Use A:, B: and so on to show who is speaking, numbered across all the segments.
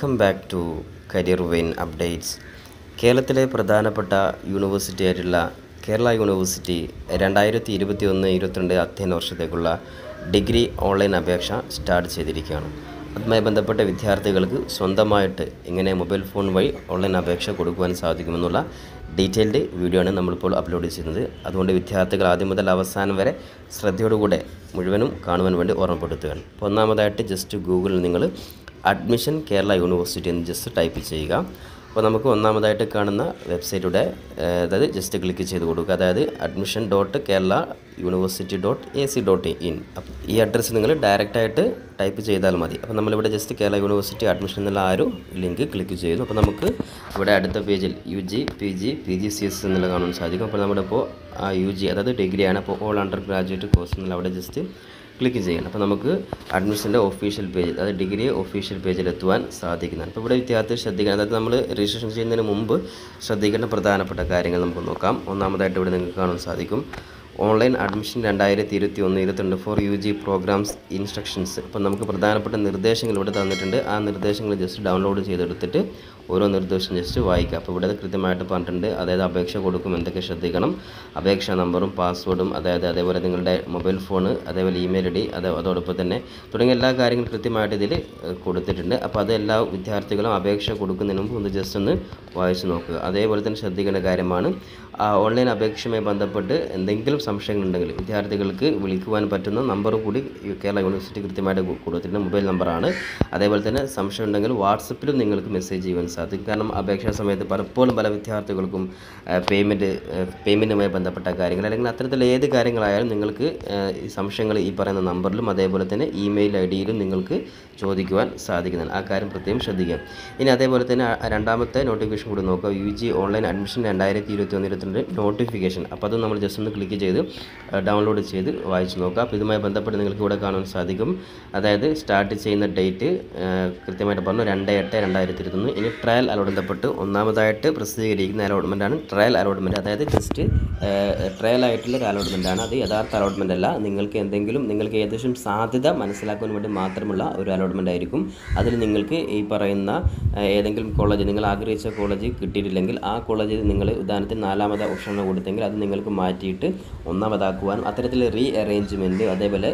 A: welcome back to career vein updates കേരളത്തിലെ പ്രധാനപ്പെട്ട university ആയിട്ടുള്ള കേരള യൂണിവേഴ്സിറ്റി രണ്ടായിരത്തി ഇരുപത്തി ഒന്ന് ഇരുപത്തിരണ്ട് അധ്യയന വർഷത്തേക്കുള്ള ഡിഗ്രി ഓൺലൈൻ അപേക്ഷ സ്റ്റാർട്ട് ചെയ്തിരിക്കുകയാണ് അതുമായി ബന്ധപ്പെട്ട വിദ്യാർത്ഥികൾക്ക് സ്വന്തമായിട്ട് എങ്ങനെ മൊബൈൽ ഫോൺ വഴി ഓൺലൈൻ അപേക്ഷ കൊടുക്കുവാൻ സാധിക്കുമെന്നുള്ള ഡീറ്റെയിൽഡ് വീഡിയോ ആണ് നമ്മളിപ്പോൾ അപ്ലോഡ് ചെയ്യുന്നത് അതുകൊണ്ട് വിദ്യാർത്ഥികൾ ആദ്യം മുതൽ അവസാനം വരെ ശ്രദ്ധയോടുകൂടെ മുഴുവനും കാണുവാൻ വേണ്ടി ഓർമ്മപ്പെടുത്തുകയാണ് അപ്പോൾ ഒന്നാമതായിട്ട് ജസ്റ്റ് ഗൂഗിളിൽ നിങ്ങൾ അഡ്മിഷൻ കേരള യൂണിവേഴ്സിറ്റി എന്ന് ജസ്റ്റ് ടൈപ്പ് ചെയ്യുക അപ്പോൾ നമുക്ക് ഒന്നാമതായിട്ട് കാണുന്ന വെബ്സൈറ്റിലൂടെ അതായത് ജസ്റ്റ് ക്ലിക്ക് ചെയ്ത് കൊടുക്കുക അതായത് admission dot Kerala university dot A C dot in ഈ അഡ്രസ്സ് നിങ്ങൾ ഡയറക്റ്റായിട്ട് ടൈപ്പ് ചെയ്താൽ മതി അപ്പോൾ നമ്മളിവിടെ ജസ്റ്റ് കേരള യൂണിവേഴ്സിറ്റി അഡ്മിഷൻ എന്നുള്ള ആ ഒരു ലിങ്ക് ക്ലിക്ക് ചെയ്യുന്നു അപ്പോൾ നമുക്ക് ഇവിടെ അടുത്ത പേജിൽ U G P G P G C S എന്നുള്ള കാണാൻ സാധിക്കും അപ്പോൾ നമ്മുടെ ഇപ്പോൾ ആ യു ജി അതായത് ഡിഗ്രിയാണ് അപ്പോൾ ഓൾ അണ്ടർ ഗ്രാജുവേറ്റ് കോഴ്സ് എന്നുള്ള അവിടെ ജസ്റ്റ് ക്ലിക്ക് ചെയ്യണം അപ്പോൾ നമുക്ക് അഡ്മിഷൻ്റെ ഒഫീഷ്യൽ പേജ് അതായത് ഡിഗ്രി ഒഫീഷ്യൽ പേജിൽ എത്തുവാൻ സാധിക്കുന്നതാണ് അപ്പോൾ ഇവിടെ വിദ്യാർത്ഥി ശ്രദ്ധിക്കണം അതായത് നമ്മൾ രജിസ്ട്രേഷൻ ചെയ്യുന്നതിന് മുമ്പ് ശ്രദ്ധിക്കേണ്ട പ്രധാനപ്പെട്ട കാര്യങ്ങൾ നമുക്ക് നോക്കാം ഒന്നാമതായിട്ട് ഇവിടെ നിങ്ങൾക്ക് കാണാൻ സാധിക്കും ഓൺലൈൻ അഡ്മിഷൻ രണ്ടായിരത്തി ഇരുപത്തി ഒന്ന് ഇരുപത്തിരണ്ട് for U G programmes instructions അപ്പോൾ നമുക്ക് പ്രധാനപ്പെട്ട നിർദ്ദേശങ്ങൾ ഇവിടെ തന്നിട്ടുണ്ട് ആ നിർദ്ദേശങ്ങൾ ജസ്റ്റ് ഡൗൺലോഡ് ചെയ്തെടുത്തിട്ട് ഓരോ നിർദ്ദേശം ജസ്റ്റ് വായിക്കുക അപ്പോൾ ഇവിടെ കൃത്യമായിട്ട് പറഞ്ഞിട്ടുണ്ട് അതായത് അപേക്ഷ കൊടുക്കും എന്തൊക്കെ ശ്രദ്ധിക്കണം അപേക്ഷാ നമ്പറും പാസ്വേഡും അതായത് അതേപോലെ നിങ്ങളുടെ മൊബൈൽ ഫോൺ അതേപോലെ ഇമെയിൽ ഐ ഡി അത് അതോടൊപ്പം തന്നെ തുടങ്ങിയ എല്ലാ കാര്യങ്ങളും കൃത്യമായിട്ട് ഇതിൽ കൊടുത്തിട്ടുണ്ട് അപ്പോൾ അത് എല്ലാ വിദ്യാർത്ഥികളും അപേക്ഷ കൊടുക്കുന്നതിന് മുമ്പ് ഒന്ന് ജസ്റ്റ് ഒന്ന് വായിച്ച് നോക്കുക അതേപോലെ തന്നെ ശ്രദ്ധിക്കേണ്ട കാര്യമാണ് ആ ഓൺലൈൻ അപേക്ഷയുമായി ബന്ധപ്പെട്ട് എന്തെങ്കിലും സംശയങ്ങളുണ്ടെങ്കിൽ വിദ്യാർത്ഥികൾക്ക് വിളിക്കുവാൻ പറ്റുന്ന നമ്പർ കൂടി ഈ കേരള യൂണിവേഴ്സിറ്റി കൃത്യമായിട്ട് കൊടുത്തിട്ടുണ്ട് മൊബൈൽ നമ്പറാണ് അതേപോലെ തന്നെ സംശയം ഉണ്ടെങ്കിൽ വാട്സപ്പിലും നിങ്ങൾക്ക് മെസ്സേജ് ചെയ്യുവാൻ സാധിക്കും കാരണം അപേക്ഷാ സമയത്ത് പലപ്പോഴും പല വിദ്യാർത്ഥികൾക്കും പേയ്മെൻറ്റ് പേയ്മെൻറ്റുമായി ബന്ധപ്പെട്ട കാര്യങ്ങൾ അല്ലെങ്കിൽ അത്തരത്തിലുള്ള ഏത് കാര്യങ്ങളായാലും നിങ്ങൾക്ക് ഈ സംശയങ്ങൾ ഈ പറയുന്ന നമ്പറിലും അതേപോലെ തന്നെ ഇമെയിൽ ഐ ഡിയിലും നിങ്ങൾക്ക് ചോദിക്കുവാൻ സാധിക്കുന്നതാണ് ആ കാര്യം പ്രത്യേകം ശ്രദ്ധിക്കുക ഇനി അതേപോലെ തന്നെ രണ്ടാമത്തെ നോട്ടിഫിക്കേഷൻ കൂടി നോക്കുക യു ജി ഓൺലൈൻ അഡ്മിഷൻ രണ്ടായിരത്തി ഇരുപത്തി ഒന്ന് ഇരുപത്തിരണ്ട് നോട്ടിഫിക്കേഷൻ അപ്പോൾ അത് നമ്മൾ ജസ്റ്റ് ഒന്ന് ക്ലിക്ക് ചെയ്ത് ഡൗൺലോഡ് ചെയ്ത് വായിച്ച് നോക്കുക അപ്പോൾ ഇതുമായി ബന്ധപ്പെട്ട് നിങ്ങൾക്ക് ഇവിടെ കാണാൻ സാധിക്കും അതായത് സ്റ്റാർട്ട് ചെയ്യുന്ന ഡേറ്റ് കൃത്യമായിട്ട് പറഞ്ഞു രണ്ട് എട്ട് രണ്ടായിരത്തി ഇരുപത്തൊന്ന് ഇനി ട്രയൽ അലോട്ട്മെൻറ്റ് ഒന്നാമതായിട്ട് പ്രസിദ്ധീകരിക്കുന്ന അലോട്ട്മെൻറ്റാണ് ട്രയൽ അലോട്ട്മെൻറ്റ് അതായത് ജസ്റ്റ് ട്രയൽ ആയിട്ടുള്ള ഒരു അലോട്ട്മെൻ്റ് ആണ് അത് യഥാർത്ഥ അലോട്ട്മെൻ്റ് അല്ല നിങ്ങൾക്ക് എന്തെങ്കിലും നിങ്ങൾക്ക് ഏകദേശം സാധ്യത മനസ്സിലാക്കാൻ വേണ്ടി മാത്രമുള്ള ഒരു അലോട്ട്മെൻ്റ് ആയിരിക്കും അതിൽ നിങ്ങൾക്ക് ഈ പറയുന്ന ഏതെങ്കിലും കോളേജ് നിങ്ങൾ ആഗ്രഹിച്ച കോളേജ് കിട്ടിയിട്ടില്ലെങ്കിൽ ആ കോളേജിൽ നിങ്ങൾ ഉദാഹരണത്തിന് നാലാമത് ഓപ്ഷനാണ് കൊടുത്തെങ്കിൽ അത് നിങ്ങൾക്ക് മാറ്റിയിട്ട് ഒന്നാമതാക്കുവാനും അത്തരത്തിൽ റീ അറേഞ്ച്മെൻറ്റ് അതേപോലെ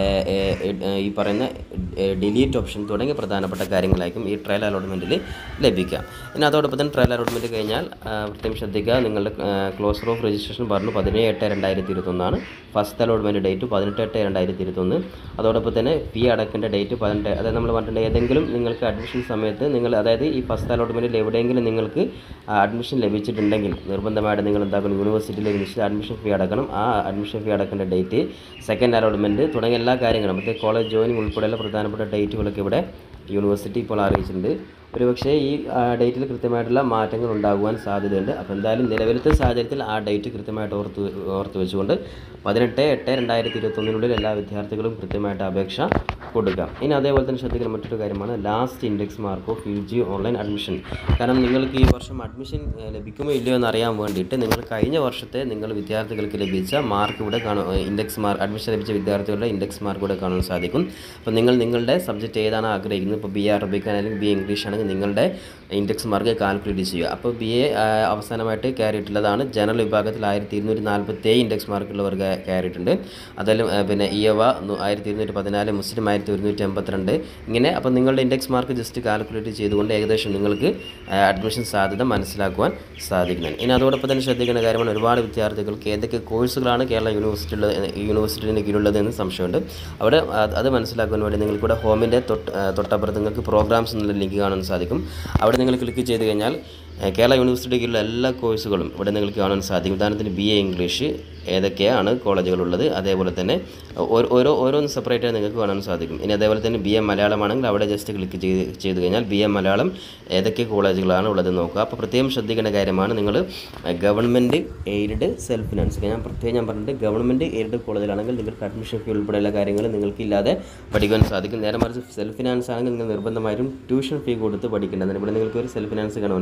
A: ഈ പറയുന്ന ഡിലീറ്റ് ഓപ്ഷൻ തുടങ്ങിയ പ്രധാനപ്പെട്ട കാര്യങ്ങളായിരിക്കും ഈ ട്രയൽ അലോട്ട്മെൻറ്റിൽ ലഭിക്കുക ഇനി അതോടൊപ്പം തന്നെ ട്രയൽ അലോട്ട്മെൻറ്റ് കഴിഞ്ഞാൽ പ്രത്യേകം ശ്രദ്ധിക്കുക നിങ്ങളുടെ ക്ലോസർ ഓഫ് രജിസ്ട്രേഷൻ പറഞ്ഞു പതിനേഴ് എട്ട് രണ്ടായിരത്തി ഇരുപത്തൊന്നാണ് ഫസ്റ്റ് അലോട്ട്മെൻറ്റ് ഡേറ്റ് പതിനെട്ട് എട്ട് രണ്ടായിരത്തി ഇരുപത്തൊന്ന് അതോടൊപ്പം തന്നെ ഫീ അടക്കേണ്ട ഡേറ്റ് പതിനെട്ട് അതായത് നമ്മൾ പറഞ്ഞിട്ടുണ്ട് ഏതെങ്കിലും നിങ്ങൾക്ക് അഡ്മിഷൻ സമയത്ത് നിങ്ങൾ അതായത് ഈ ഫസ്റ്റ് അലോട്ട്മെൻറ്റിൽ എവിടെയെങ്കിലും നിങ്ങൾക്ക് അഡ്മിഷൻ ലഭിച്ചിട്ടുണ്ടെങ്കിൽ നിർബന്ധമായിട്ട് നിങ്ങൾ എന്താക്കണം യൂണിവേഴ്സിറ്റിയിൽ നിശ്ചിത അഡ്മിഷൻ ഫീ അടക്കണം ആ അഡ്മിഷൻ ഫീ അടക്കേണ്ട ഡേറ്റ് സെക്കൻഡ് അലോട്ട്മെൻറ്റ് തുടങ്ങിയ എല്ലാ കാര്യങ്ങളും മറ്റേ കോളേജ് ജോയിനിങ് ഉൾപ്പെടെയുള്ള പ്രധാനപ്പെട്ട ഡേറ്റുകളൊക്കെ ഇവിടെ യൂണിവേഴ്സിറ്റി ഇപ്പോൾ അറിയിച്ചിട്ടുണ്ട് ഒരുപക്ഷേ ഈ ഡേറ്റിൽ കൃത്യമായിട്ടുള്ള മാറ്റങ്ങൾ ഉണ്ടാകുവാൻ സാധ്യതയുണ്ട് അപ്പോൾ എന്തായാലും നിലവിലത്തെ സാഹചര്യത്തിൽ ആ ഡേറ്റ് കൃത്യമായിട്ട് ഓർത്ത് ഓർത്ത് വെച്ചുകൊണ്ട് പതിനെട്ട് എട്ട് രണ്ടായിരത്തി ഇരുപത്തൊന്നിനുള്ളിൽ എല്ലാ വിദ്യാർത്ഥികളും കൃത്യമായിട്ട് അപേക്ഷ കൊടുക്കാം ഇനി അതേപോലെ തന്നെ ശ്രദ്ധിക്കുന്ന മറ്റൊരു കാര്യമാണ് last index mark of U G online admission കാരണം നിങ്ങൾക്ക് ഈ വർഷം അഡ്മിഷൻ ലഭിക്കുമോ ഇല്ലയോ എന്ന് അറിയാൻ വേണ്ടിയിട്ട് നിങ്ങൾ കഴിഞ്ഞ വർഷത്തെ നിങ്ങൾ വിദ്യാർത്ഥികൾക്ക് ലഭിച്ച മാർക്ക് ഇവിടെ കാണും ഇൻഡെക്സ് മാർക്ക് അഡ്മിഷൻ ലഭിച്ച വിദ്യാർത്ഥികളുടെ ഇൻഡെക്സ് മാർക്ക് ഇവിടെ കാണാൻ സാധിക്കും അപ്പോൾ നിങ്ങൾ നിങ്ങളുടെ സബ്ജക്റ്റ് ഏതാണ് ആഗ്രഹിക്കുന്നത് ഇപ്പോൾ ബി എ അറബിക് അല്ലെങ്കിൽ ബി ഇംഗ്ലീഷ് ആണെങ്കിൽ നിങ്ങളുടെ ഇൻഡെക്സ് മാർക്ക് കാൽക്കുലേറ്റ് ചെയ്യുക അപ്പോൾ ബി എ അവസാനമായിട്ട് കയറിയിട്ടുള്ളതാണ് ജനറൽ വിഭാഗത്തിൽ ആയിരത്തി ഇരുന്നൂറ്റി നാൽപ്പത്തി ഏഴ് ഇൻഡെക്സ് മാർക്കുള്ളവർക്ക് കയറിയിട്ടുണ്ട് അതിലും പിന്നെ ഇയവ ആയിരത്തി ഇരുന്നൂറ്റി പതിനാല് മുസ്ലിം ആയിരത്തി ഒരുന്നൂറ്റി എൺപത്തിരണ്ട് ഇങ്ങനെ അപ്പോൾ നിങ്ങളുടെ ഇൻഡെക്സ് മാർക്ക് ജസ്റ്റ് കാൽക്കുലേറ്റ് ചെയ്തുകൊണ്ട് ഏകദേശം നിങ്ങൾക്ക് അഡ്മിഷൻ സാധ്യത മനസ്സിലാക്കുവാൻ സാധിക്കുന്നതാണ് ഇനി അതോടൊപ്പം തന്നെ ശ്രദ്ധിക്കേണ്ട കാര്യമാണ് ഒരുപാട് വിദ്യാർത്ഥികൾക്ക് ഏതൊക്കെ കോഴ്സുകളാണ് കേരള യൂണിവേഴ്സിറ്റിയുള്ള യൂണിവേഴ്സിറ്റിൻ്റെ കീഴിലുള്ളതെന്ന് സംശയമുണ്ട് അവിടെ അത് മനസ്സിലാക്കുവാൻ വേണ്ടി നിങ്ങൾക്കിവിടെ ഹോമിൻ്റെ തൊട്ട് തൊട്ടപ്പുറത്ത് നിങ്ങൾക്ക് പ്രോഗ്രാംസ് എന്നുള്ള ലിങ്ക് കാണാൻ സാധിക്കും അവിടെ നിങ്ങൾ ക്ലിക്ക് ചെയ്ത് കഴിഞ്ഞാൽ കേരള യൂണിവേഴ്സിറ്റി കീഴിലുള്ള എല്ലാ കോഴ്സുകളും ഇവിടെ നിങ്ങൾക്ക് കാണാൻ സാധിക്കും ഉദാഹരണത്തിന് ബി എ ഇംഗ്ലീഷ് ഏതൊക്കെയാണ് കോളേജുകളുള്ളത് അതേപോലെ തന്നെ ഓരോ ഓരോന്ന് സെപ്പറേറ്റ് ആയി നിങ്ങൾക്ക് കാണാൻ സാധിക്കും ഇനി അതേപോലെ തന്നെ ബി എ മലയാളമാണെങ്കിൽ അവിടെ ജസ്റ്റ് ക്ലിക്ക് ചെയ്ത് ചെയ്ത് കഴിഞ്ഞാൽ ബി എ മലയാളം ഏതൊക്കെ കോളേജുകളാണ് ഉള്ളത് നോക്കുക അപ്പോൾ പ്രത്യേകം ശ്രദ്ധിക്കേണ്ട കാര്യമാണ് നിങ്ങൾ ഗവൺമെൻറ് എയ്ഡഡ് സെൽഫ് ഫിനാൻസ് ഞാൻ പ്രത്യേകം ഞാൻ പറഞ്ഞിട്ട് ഗവൺമെൻറ് എയ്ഡഡ് കോളേജിലാണെങ്കിൽ നിങ്ങൾക്ക് അഡ്മിഷൻ ഫീ ഉൾപ്പെടെയുള്ള കാര്യങ്ങൾ നിങ്ങൾക്ക് ഇല്ലാതെ പഠിക്കാൻ സാധിക്കും നേരെ മറിച്ച് സെൽഫ് ഫിനാൻസ് ആണെങ്കിൽ നിങ്ങൾ നിർബന്ധമായിട്ടും ട്യൂഷൻ ഫീ കൊടുത്ത് പഠിക്കേണ്ടതിന് ഇവിടെ നിങ്ങൾക്ക് ഒരു സെൽഫ് ഫിനാൻസ് കാണുവാൻ സാധിക്കും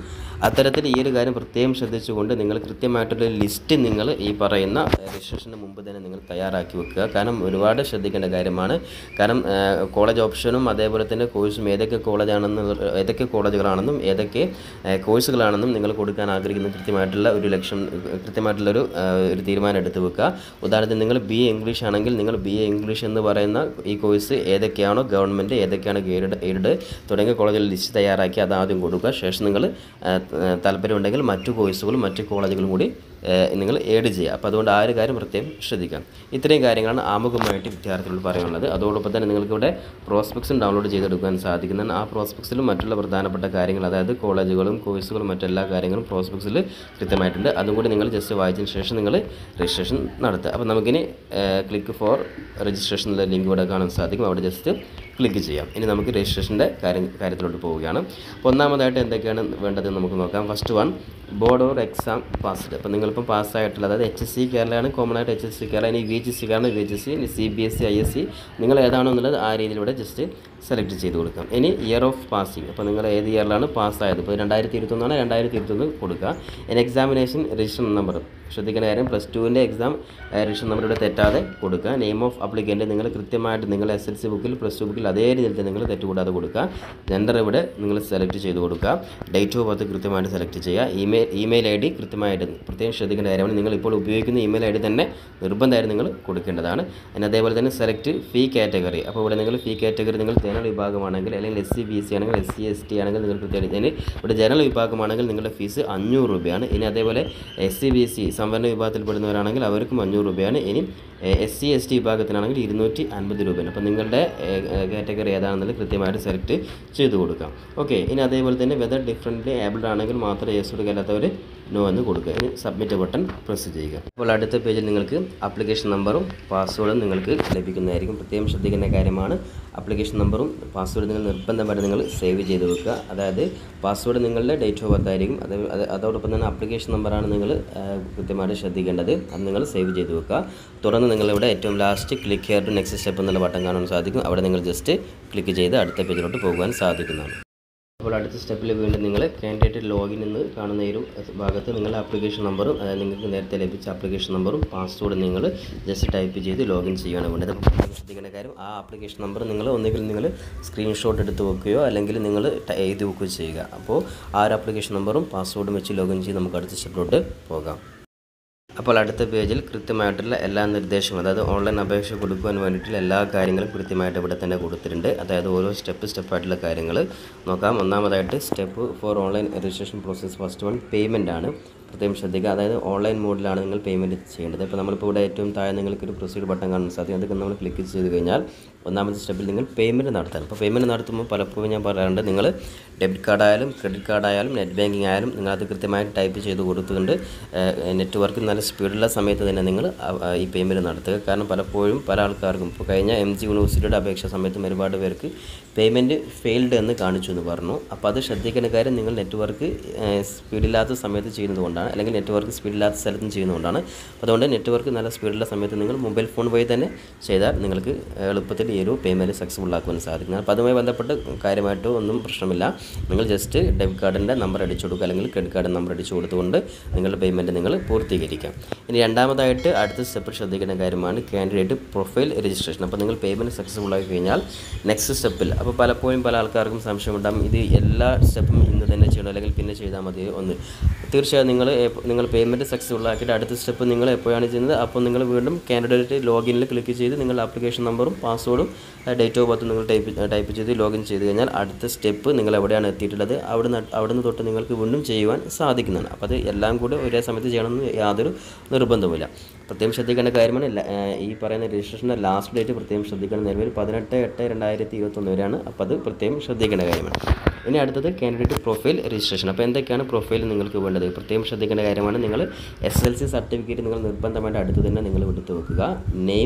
A: അത്തരത്തിൽ ഈ ഒരു കാര്യം പ്രത്യേകം ശ്രദ്ധിച്ചുകൊണ്ട് നിങ്ങൾ കൃത്യമായിട്ടൊരു ലിസ്റ്റ് നിങ്ങൾ ഈ പറയുന്ന രജിസ്ട്രേഷന് മുമ്പ് തന്നെ നിങ്ങൾ തയ്യാറാക്കി വെക്കുക കാരണം ഒരുപാട് ശ്രദ്ധിക്കേണ്ട കാര്യമാണ് കാരണം കോളേജ് ഓപ്ഷനും അതേപോലെ തന്നെ കോഴ്സും ഏതൊക്കെ കോളേജാണെന്ന് ഏതൊക്കെ കോളേജുകളാണെന്നും ഏതൊക്കെ ഏഹ്, കോഴ്സുകളാണെന്നും നിങ്ങൾ കൊടുക്കാൻ ആഗ്രഹിക്കുന്ന കൃത്യമായിട്ടുള്ള ഒരു ലക്ഷ്യം കൃത്യമായിട്ടുള്ളൊരു ഏഹ്, ഒരു തീരുമാനം എടുത്ത് വെക്കുക ഉദാഹരണത്തിന് നിങ്ങൾ ബി എ ഇംഗ്ലീഷ് ആണെങ്കിൽ നിങ്ങൾ ബി എ ഇംഗ്ലീഷ് എന്ന് പറയുന്ന ഈ കോഴ്സ് ഏതൊക്കെയാണോ ഗവൺമെൻറ് ഏതൊക്കെയാണ് എയ്ഡ് എയ്ഡ് തുടങ്ങിയ കോളേജുകൾ ലിസ്റ്റ് തയ്യാറാക്കി അത് ആദ്യം കൊടുക്കുക ശേഷം നിങ്ങൾ താല്പര്യമുണ്ടെങ്കിൽ മറ്റു കോഴ്സുകളും മറ്റു കോളേജുകളും കൂടി ഏഹ്, നിങ്ങൾ ഏഡ് ചെയ്യുക അപ്പോൾ അതുകൊണ്ട് ആ ഒരു കാര്യം പ്രത്യേകം ശ്രദ്ധിക്കാം ഇത്രയും കാര്യങ്ങളാണ് ആമുഖമായിട്ട് വിദ്യാർത്ഥികളോട് പറയാനുള്ളത് അതോടൊപ്പം തന്നെ നിങ്ങൾക്ക് ഇവിടെ പ്രോസ്പെക്ട്സും ഡൗൺലോഡ് ചെയ്തെടുക്കാൻ സാധിക്കുന്നതാണ് ആ പ്രോസ്പെക്ട്സിലും മറ്റുള്ള പ്രധാനപ്പെട്ട കാര്യങ്ങൾ അതായത് കോളേജുകളും കോഴ്സുകളും മറ്റെല്ലാ കാര്യങ്ങളും പ്രോസ്പെക്ട്സിൽ കൃത്യമായിട്ടുണ്ട് അതും കൂടി നിങ്ങൾ ജസ്റ്റ് വായിച്ചതിന് ശേഷം നിങ്ങൾ രജിസ്ട്രേഷൻ നടത്തുക അപ്പോൾ നമുക്കിനി ക്ലിക്ക് ഫോർ രജിസ്ട്രേഷൻ എന്നുള്ള ലിങ്ക് ഇവിടെ കാണാൻ സാധിക്കും അവിടെ ജസ്റ്റ് ക്ലിക്ക് ചെയ്യാം ഇനി നമുക്ക് രജിസ്ട്രേഷൻ്റെ കാര്യം കാര്യത്തിലോട്ട് പോവുകയാണ് അപ്പോൾ ഒന്നാമതായിട്ട് എന്തൊക്കെയാണ് വേണ്ടതെന്ന് നമുക്ക് നോക്കാം first one board or exam passed അപ്പോൾ നിങ്ങളിപ്പോൾ പാസ്സായിട്ടുള്ള അതായത് എച്ച് എസ് സി കേരളയാണ് കോമൺ ആയിട്ട് എച്ച് എസ് സി കേരള ഇനി വി എച്ച് സി കാരണം വി എച്ച് സി ഇനി C B S C I S C നിങ്ങൾ ഏതാണോ എന്നുള്ളത് ആ രീതിയിലൂടെ ജസ്റ്റ് സെലക്ട് ചെയ്ത് കൊടുക്കാം ഇനി ഇയർ ഓഫ് പാസിംഗ് അപ്പോൾ നിങ്ങൾ ഏത് ഇയറിലാണ് പാസ്സായത് ഇപ്പോൾ രണ്ടായിരത്തി ഇരുപത്തൊന്നാണ് രണ്ടായിരത്തി ഇരുപത്തൊന്ന് കൊടുക്കുക ഇനി എക്സാമിനേഷൻ രജിസ്റ്റർ നമ്പർ ശ്രദ്ധിക്കേണ്ട കാര്യം പ്ലസ് ടുവിൻ്റെ എക്സാം രജിസ്റ്റർ നമ്പർ ഇവിടെ തെറ്റാതെ കൊടുക്കുക നെയിം ഓഫ് അപ്ലിക്കൻ്റ് നിങ്ങൾ കൃത്യമായിട്ട് നിങ്ങൾ എസ് എൽ സി ബുക്കിൽ പ്ലസ് ടു ബുക്കിൽ അതേ രീതിയിൽ തന്നെ നിങ്ങൾ തെറ്റുകൂടാതെ കൊടുക്കുക ജെൻഡർ ഇവിടെ നിങ്ങൾ സെലക്ട് ചെയ്ത് കൊടുക്കുക ഡേറ്റ് ഓഫ് ബർത്ത് കൃത്യമായിട്ട് സെലക്ട് ചെയ്യുക ഇമെയിൽ ഇമെയിൽ ഐ ഡി കൃത്യമായിട്ട് പ്രത്യേകം ശ്രദ്ധിക്കേണ്ട കാര്യമാണ് നിങ്ങൾ ഇപ്പോൾ ഉപയോഗിക്കുന്ന ഇമെയിൽ ഐ ഡി തന്നെ നിർബന്ധമായിട്ട് നിങ്ങൾ കൊടുക്കേണ്ടതാണ് പിന്നെ അതേപോലെ തന്നെ സെലക്ട് ഫീ കാറ്റഗറി അപ്പോൾ ഇവിടെ നിങ്ങൾ ഫീ കാറ്റഗറി നിങ്ങൾ ജനറൽ വിഭാഗമാണെങ്കിൽ അല്ലെങ്കിൽ എസ് സി ബി സി ആണെങ്കിൽ എസ് സി എസ് ടി ആണെങ്കിൽ നിങ്ങൾ കൃത്യമായിട്ട് ഇനി ഇവിടെ ജനറൽ വിഭാഗമാണെങ്കിൽ നിങ്ങളുടെ ഫീസ് അഞ്ഞൂറ് രൂപയാണ് ഇനി അതേപോലെ എസ് സി ബി സി സംവരണ വിഭാഗത്തിൽപ്പെടുന്നവരാണെങ്കിൽ അവർക്കും അഞ്ഞൂറ് രൂപയാണ് ഇനി എസ് സി എസ് ടി വിഭാഗത്തിനാണെങ്കിൽ ഇരുന്നൂറ്റി അൻപത് രൂപയാണ് അപ്പോൾ നിങ്ങളുടെ കാറ്റഗറി ഏതാണെന്നുള്ളത് കൃത്യമായിട്ട് സെലക്ട് ചെയ്ത് കൊടുക്കാം ഓക്കെ ഇനി അതേപോലെ തന്നെ വെതർ ഡിഫറെൻ്റ് ഏബിൾഡ് ആണെങ്കിൽ മാത്രം യെസ് കൊടുക്കാത്തവർ നോ എന്ന് കൊടുക്കുക ഇനി സബ്മിറ്റ് ബട്ടൺ പ്രസ് ചെയ്യുക അപ്പോൾ അടുത്ത പേജിൽ നിങ്ങൾക്ക് ആപ്ലിക്കേഷൻ നമ്പറും പാസ്വേഡും നിങ്ങൾക്ക് ലഭിക്കുന്നതായിരിക്കും പ്രത്യേകം ശ്രദ്ധിക്കേണ്ട കാര്യമാണ് ആപ്ലിക്കേഷൻ നമ്പറും പാസ്വേഡ് നിങ്ങൾ നിർബന്ധമായിട്ട് നിങ്ങൾ സേവ് ചെയ്ത് വെക്കുക അതായത് പാസ്വേഡ് നിങ്ങളുടെ ഡേറ്റ് ഓഫ് ബർത്ത് ആയിരിക്കും അത് അത് അതോടൊപ്പം തന്നെ ആപ്ലിക്കേഷൻ നമ്പറാണ് നിങ്ങൾ ആ, കൃത്യമായിട്ട് ശ്രദ്ധിക്കേണ്ടത് അത് നിങ്ങൾ സേവ് ചെയ്ത് വെക്കുക തുടർന്ന് നിങ്ങളിവിടെ ഏറ്റവും last click here to next step എന്നുള്ള ബട്ടൺ കാണാൻ സാധിക്കും അവിടെ നിങ്ങൾ ജസ്റ്റ് ക്ലിക്ക് ചെയ്ത് അടുത്ത പേജിലോട്ട് പോകുവാൻ സാധിക്കുന്നതാണ് അപ്പോൾ അടുത്ത സ്റ്റെപ്പിൽ വീണ്ടും നിങ്ങൾ കാൻഡിഡേറ്റ് ലോഗിൻ എന്ന് കാണുന്ന ഈ ഒരു ഭാഗത്ത് നിങ്ങൾ ആപ്ലിക്കേഷൻ നമ്പറും അതായത് നിങ്ങൾക്ക് നേരത്തെ ലഭിച്ച ആപ്ലിക്കേഷൻ നമ്പറും പാസ്വേഡും നിങ്ങൾ ജസ്റ്റ് ടൈപ്പ് ചെയ്ത് ലോഗിൻ ചെയ്യുകയാണ് വേണ്ടത് അപ്പോൾ പ്രത്യേകം ശ്രദ്ധിക്കേണ്ട കാര്യം ആ ആപ്ലിക്കേഷൻ നമ്പർ നിങ്ങൾ ഒന്നുകിൽ നിങ്ങൾ സ്ക്രീൻഷോട്ട് എടുത്ത് വെക്കുകയോ അല്ലെങ്കിൽ നിങ്ങൾ ട- എഴുതി വെക്കുകയോ ചെയ്യുക അപ്പോൾ ആ ഒരു ആപ്ലിക്കേഷൻ നമ്പറും പാസ്വേഡും വെച്ച് ലോഗിൻ ചെയ്ത് നമുക്ക് അടുത്ത സ്റ്റെപ്പിലോട്ട് പോകാം അപ്പോൾ അടുത്ത പേജിൽ കൃത്യമായിട്ടുള്ള എല്ലാ നിർദ്ദേശങ്ങളും അതായത് ഓൺലൈൻ അപേക്ഷ കൊടുക്കുവാൻ വേണ്ടിയിട്ടുള്ള എല്ലാ കാര്യങ്ങളും കൃത്യമായിട്ട് ഇവിടെ തന്നെ കൊടുത്തിട്ടുണ്ട് അതായത് ഓരോ സ്റ്റെപ്പ് സ്റ്റെപ്പായിട്ടുള്ള കാര്യങ്ങൾ നോക്കാം ഒന്നാമതായിട്ട് step for online registration process first one payment ആണ് പ്രത്യേകം ശ്രദ്ധിക്കുക അതായത് ഓൺലൈൻ മോഡിലാണ് നിങ്ങൾ പേയ്മെൻറ്റ് ചെയ്യേണ്ടത് ഇപ്പോൾ നമ്മളിപ്പോൾ ഇവിടെ ഏറ്റവും താഴെ നിങ്ങൾക്ക് ഒരു പ്രൊസീഡ് ബട്ടൺ കാണാൻ സാധിക്കും അതൊക്കെ നമ്മൾ ക്ലിക്ക് ചെയ്ത് കഴിഞ്ഞാൽ ഒന്നാമത്തെ സ്റ്റെപ്പിൽ നിങ്ങൾ പേയ്മെൻറ്റ് നടത്താൻ അപ്പോൾ പേയ്മെൻറ്റ് നടത്തുമ്പോൾ പലപ്പോഴും ഞാൻ പറയാറുണ്ട് നിങ്ങൾ ഡെബിറ്റ് കാർഡായാലും ക്രെഡിറ്റ് കാർഡായാലും നെറ്റ് ബാങ്കിങ് ആയാലും നിങ്ങൾ അത് കൃത്യമായിട്ട് ടൈപ്പ് ചെയ്ത് കൊടുത്തുകൊണ്ട് നെറ്റ്വർക്ക് നല്ല സ്പീഡുള്ള സമയത്ത് തന്നെ നിങ്ങൾ ആ- ആ ഈ പേയ്മെൻറ്റ് നടത്തുക കാരണം പലപ്പോഴും പല ആൾക്കാർക്കും ഇപ്പോൾ കഴിഞ്ഞ എം ജി യൂണിവേഴ്സിറ്റിയുടെ അപേക്ഷ സമയത്തും ഒരുപാട് പേർക്ക് പേയ്മെൻറ്റ് ഫെയിൽഡ് എന്ന് കാണിച്ചു എന്ന് പറഞ്ഞു അപ്പോൾ അത് ശ്രദ്ധിക്കേണ്ട കാര്യം നിങ്ങൾ നെറ്റ്വർക്ക് സ്പീഡില്ലാത്ത സമയത്ത് ചെയ്യുന്നതുകൊണ്ടാണ് അല്ലെങ്കിൽ നെറ്റ്വർക്ക് സ്പീഡില്ലാത്ത സ്ഥലത്തും ചെയ്യുന്നതുകൊണ്ടാണ് അപ്പോൾ അതുകൊണ്ട് നെറ്റ്വർക്ക് നല്ല സ്പീഡുള്ള സമയത്ത് നിങ്ങൾ മൊബൈൽ ഫോൺ വഴി തന്നെ ചെയ്താൽ നിങ്ങൾക്ക് എളുപ്പത്തിൽ ഈ ഒരു പേയ്മെൻറ്റ് സക്സസ്ഫുൾ ആക്കുവാൻ സാധിക്കും അപ്പോൾ അതുമായി ബന്ധപ്പെട്ട് കാര്യമായിട്ട് ഒന്നും പ്രശ്നമില്ല നിങ്ങൾ ജസ്റ്റ് ഡെബിറ്റ് കാർഡിൻ്റെ നമ്പർ അടിച്ചു കൊടുക്കുക അല്ലെങ്കിൽ ക്രെഡിറ്റ് കാർഡിൻ്റെ നമ്പർ അടിച്ചു കൊടുത്തുകൊണ്ട് നിങ്ങളുടെ പേയ്മെൻറ്റ് നിങ്ങൾ പൂർത്തീകരിക്കാം ഇനി രണ്ടാമതായിട്ട് അടുത്ത സ്റ്റെപ്പ് ശ്രദ്ധിക്കേണ്ട കാര്യമാണ് കാൻഡിഡേറ്റ് പ്രൊഫൈൽ രജിസ്ട്രേഷൻ അപ്പോൾ നിങ്ങൾ പേയ്മെൻറ്റ് സക്സസ്ഫുൾ ആയി കഴിഞ്ഞാൽ നെക്സ്റ്റ് സ്റ്റെപ്പിൽ അപ്പോൾ പലപ്പോഴും പല ആൾക്കാർക്കും സംശയമുണ്ടാകും ഇത് എല്ലാ സ്റ്റെപ്പും ഇന്ന് തന്നെ ചെയ്യണം അല്ലെങ്കിൽ പിന്നെ ചെയ്താൽ മതി ഒന്ന് തീർച്ചയായും നിങ്ങൾ എപ്പ- നിങ്ങൾ പേയ്മെൻറ്റ് സക്സസ്ഫുൾ ആക്കിയിട്ട് അടുത്ത സ്റ്റെപ്പ് നിങ്ങൾ എപ്പോഴാണ് ചെയ്യുന്നത് അപ്പോൾ നിങ്ങൾ വീണ്ടും കാൻഡിഡേറ്റ് ലോഗിനിൽ ക്ലിക്ക് ചെയ്ത് നിങ്ങളുടെ ആപ്ലിക്കേഷൻ നമ്പറും പാസ്വേഡും ഡേറ്റ് ഓഫ് ബർത്ത് നിങ്ങൾ ടൈപ്പ് ടൈപ്പ് ചെയ്ത് ലോഗിൻ ചെയ്ത് കഴിഞ്ഞാൽ അടുത്ത സ്റ്റെപ്പ് നിങ്ങൾ എവിടെയാണ് എത്തിയിട്ടുള്ളത് അവിടുന്ന് അവിടുന്ന് തൊട്ട് നിങ്ങൾക്ക് വീണ്ടും ചെയ്യുവാൻ സാധിക്കുന്നതാണ് അപ്പോൾ അത് എല്ലാം കൂടെ ഒരേ സമയത്ത് ചെയ്യണമെന്ന് യാതൊരു നിർബന്ധവുമില്ല പ്രത്യേകം ശ്രദ്ധിക്കേണ്ട കാര്യമാണ് ല- ഏഹ് ഈ പറയുന്ന രജിസ്ട്രേഷൻ്റെ ലാസ്റ്റ് ഡേറ്റ് പ്രത്യേകം ശ്രദ്ധിക്കണം നിലവിൽ പതിനെട്ട് എട്ട് രണ്ടായിരത്തി ഇരുപത്തൊന്ന് വരെയാണ് അപ്പോൾ അത് പ്രത്യേകം ശ്രദ്ധിക്കേണ്ട കാര്യമാണ് ഇനി അടുത്തത് കാൻഡിഡേറ്റ് പ്രൊഫൈൽ രജിസ്ട്രേഷൻ അപ്പോൾ എന്തൊക്കെയാണ് പ്രൊഫൈൽ നിങ്ങൾക്ക് വേണ്ടത് പ്രത്യേകം ശ്രദ്ധിക്കേണ്ട കാര്യമാണ് നിങ്ങൾ എസ് എൽ സി സർട്ടിഫിക്കറ്റ് നിങ്ങൾ നിർബന്ധമായിട്ട് അടുത്ത് തന്നെ നിങ്ങൾ എടുത്ത് വെക്കുക നെയിം